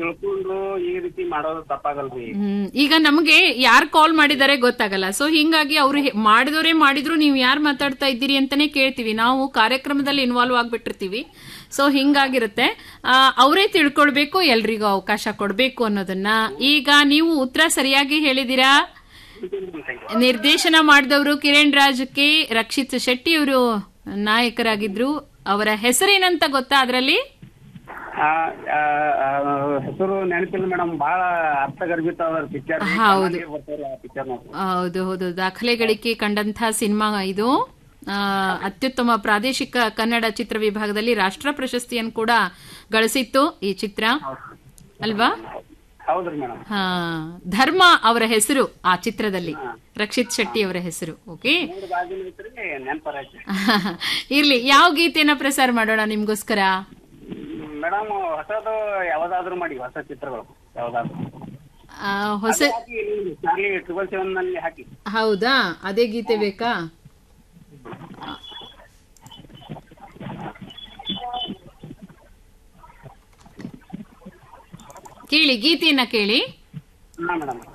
ತಿಳ್ಕೊಂಡು ಈ ರೀತಿ ಮಾಡೋದು ತಪ್ಪಾಗಲ್ರಿ ಹ್ಮ್ ಈಗ ನಮಗೆ ಯಾರು ಕಾಲ್ ಮಾಡಿದ್ದಾರೆ ಗೊತ್ತಾಗಲ್ಲ ಸೊ ಹಿಂಗಾಗಿ ಅವ್ರು ಹೆ- ಮಾಡಿದವರೇ ಮಾಡಿದ್ರು ನೀವು ಯಾರು ಮಾತಾಡ್ತಾ ಇದ್ದೀರಿ ಅಂತಾನೆ ಕೇಳ್ತೀವಿ ನಾವು ಕಾರ್ಯಕ್ರಮದಲ್ಲಿ ಇನ್ವಾಲ್ವ್ ಆಗ್ಬಿಟ್ಟಿರ್ತೀವಿ ಸೊ ಹಿಂಗಾಗಿರುತ್ತೆ ಆ, ಅವರೇ ತಿಳ್ಕೊಳ್ಬೇಕು ಎಲ್ರಿಗೂ ಅವಕಾಶ ಕೊಡಬೇಕು ಅನ್ನೋದನ್ನ ಈಗ ನೀವು ಉತ್ತರ ಸರಿಯಾಗಿ ಹೇಳಿದೀರಾ ನಿರ್ದೇಶನ ಮಾಡಿದವರು ಕಿರಣ್ ರಾಜ್ ಕೆ ರಕ್ಷಿತ್ ಶೆಟ್ಟಿ ಅವರು ನಾಯಕರಾಗಿದ್ರು ಅವರ ಹೆಸರೇನಂತ ಗೊತ್ತಾ ಅದರಲ್ಲಿ ಆ, ಆ, ಆ, ಹೆಸರು ನೆನಪಿಲ್ಲ ಮೇಡಮ್ ಬಹಳ ಅರ್ಥಗರ್ಭಿತ ಅದ ಪಿಕ್ಚರ್ ಹೌದು. ಬರ್ತಾರೆ ಆ ಪಿಕ್ಚರ್ ನೋಡ್ರಿ ಹೌದು ಹೌದು ದಾಖಲೆ ಗಳಿಕೆ ಕಂಡಂತಹ ಸಿನಿಮಾ ಇದು ಆ, ಅತ್ಯುತ್ತಮ ಪ್ರಾದೇಶಿಕ ಕನ್ನಡ ಚಿತ್ರ ವಿಭಾಗದಲ್ಲಿ ರಾಷ್ಟ್ರ ಪ್ರಶಸ್ತಿಯನ್ನು ಕೂಡ ಗಳಿಸಿತ್ತು ಈ ಚಿತ್ರ ಅಲ್ವಾ ಹೌದ್ರಿ ಮೇಡಮ್ ಹಾ ಧರ್ಮ ಅವರ ಹೆಸರು ಆ ಚಿತ್ರದಲ್ಲಿ ರಕ್ಷಿತ್ ಶೆಟ್ಟಿ ಅವರ ಹೆಸರು ಓಕೆ ಮೂರು ಬಾಗಿಲು ಐತ್ರಿ ನೆನಪರ ಇರ್ಲಿ ಯಾವ ಗೀತೆನ ಪ್ರಸಾರ ಮಾಡೋಣ ನಿಮ್ಗೋಸ್ಕರ ಮೇಡಮ್ ಹೊಸದು ಯಾವ್ದಾದ್ರು ಮಾಡಿ ಹೊಸ ಚಿತ್ರಗಳು ಯಾವ್ದಾದ್ರು ಆ, ಹೊಸ ಹಾಕಿ ಚಾರ್ಲಿ ಟ್ರಿಬಲ್ ಸೆವೆನ್ ನಲ್ಲಿ ಹಾಕಿ ಹೌದಾ ಅದೇ ಗೀತೆ ಬೇಕಾ ಕೇಳಿ ಗೀತೆಯನ್ನ ಕೇಳಿ ಹಾ ಮೇಡಮ್